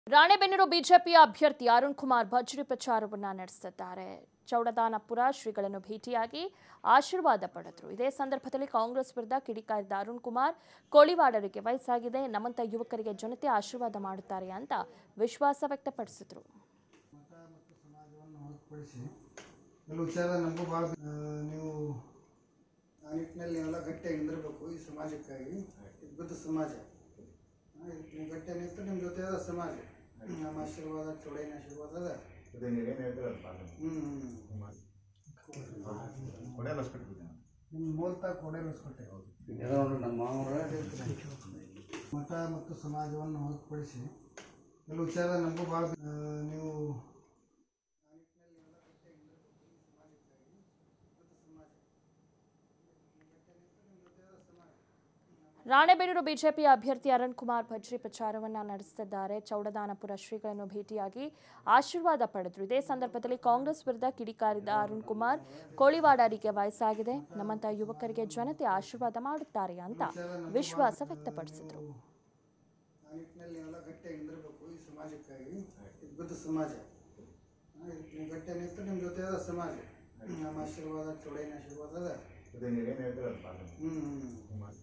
ರಾಣೆಬೆನ್ನೂರು ಬಿಜೆಪಿಯ ಅಭ್ಯರ್ಥಿ ಅರುಣ್ ಕುಮಾರ್ ಭರ್ಜರಿ ಪ್ರಚಾರವನ್ನ ನಡೆಸಿದ್ದಾರೆ ಚೌಡದಾನಪುರ ಶ್ರೀಗಳನ್ನು ಭೇಟಿಯಾಗಿ ಆಶೀರ್ವಾದ ಪಡೆದರು ಇದೇ ಸಂದರ್ಭದಲ್ಲಿ ಕಾಂಗ್ರೆಸ್ ವಿರುದ್ಧ ಕಿಡಿಕಾರಿದ ಅರುಣ್ ಕುಮಾರ್ ಕೋಳಿವಾಡರಿಗೆ ವಯಸ್ಸಾಗಿದೆ ನಮ್ಮಂತ ಯುವಕರಿಗೆ ಜನತೆ ಆಶೀರ್ವಾದ ಮಾಡುತ್ತಾರೆ ಅಂತ ವಿಶ್ವಾಸ ವ್ಯಕ್ತಪಡಿಸಿದರು ಮತ ಮತ್ತು ಸಮಾಜವನ್ನು ಹೊರತುಪಡಿಸಿ ಕೆಲವು ವಿಚಾರ ನಮಗೂ ಭಾಳ ನೀವು ಆ ನಿಟ್ಟಿನಲ್ಲಿ ನೀವೆಲ್ಲ ಗಟ್ಟಿಯಾಗಿ ನಿಂದಿರಬೇಕು ಈ ಸಮಾಜಕ್ಕಾಗಿ ಇದು ಬುದ್ಧ ಸಮಾಜ ಆ, ಇದಕ್ಕೆ ನೀವು ಗಟ್ಟಿಯಾಗಿ ನಿಂತು ನಿಮ್ಮ ಜೊತೆ ಅದ ಸಮಾಜ ನಮ್ಮ ಆಶೀರ್ವಾದ ಚೌಡೈನ ಆಶೀರ್ವಾದ ಅದ ಹ್ಞೂ ನಿಮ್ಮ ಮೂಲತಃ ಕೊಡೆ ಹೊಸ್ಕೊಟ್ಟೆ ಮತ ಮತ್ತು ಸಮಾಜವನ್ನು ಹೊರತುಪಡಿಸಿ ಕೆಲವು ವಿಚಾರ ನಮಗೂ ಭಾಳ ನೀವು ರಾಣೆಬೆನ್ನೂರು ಬಿಜೆಪಿಯ ಅಭ್ಯರ್ಥಿ ಅರುಣ್ ಕುಮಾರ್ ಭರ್ಜರಿ ಪ್ರಚಾರವನ್ನ ನಡೆಸುತ್ತಿದ್ದಾರೆ ಚೌಡದಾನಪುರ ಶ್ರೀಗಳನ್ನು ಭೇಟಿಯಾಗಿ ಆಶೀರ್ವಾದ ಪಡೆದರು ಇದೇ ಸಂದರ್ಭದಲ್ಲಿ ಕಾಂಗ್ರೆಸ್ ವಿರುದ್ಧ ಕಿಡಿಕಾರಿದ ಅರುಣ್ ಕುಮಾರ್ ಕೋಳಿವಾಡರಿಗೆ ವಯಸ್ಸಾಗಿದೆ ನಮ್ಮಂತ ಯುವಕರಿಗೆ ಜನತೆ ಆಶೀರ್ವಾದ ಮಾಡುತ್ತಾರೆ ಅಂತ ವಿಶ್ವಾಸ ವ್ಯಕ್ತಪಡಿಸಿದರು ಆ ನಿಟ್ಟಿನಲ್ಲಿ ನೀವೆಲ್ಲ ಗಟ್ಟಿಯಾಗಿ ನಿಂದಿರಬೇಕು ಈ ಸಮಾಜಕ್ಕಾಗಿ ಇದು ಬುದ್ಧ ಸಮಾಜ ಆ, ಇದಕ್ಕೆ ನೀವು ಗಟ್ಟಿಯಾಗಿ ನಿಂತು ನಿಮ್ಮ ಜೊತೆ ಅದ ಸಮಾಜ ನಮ್ಮ ಆಶೀರ್ವಾದ ಚೌಡೈನ ಆಶೀರ್ವಾದ ಅದ ಹ್ಞೂ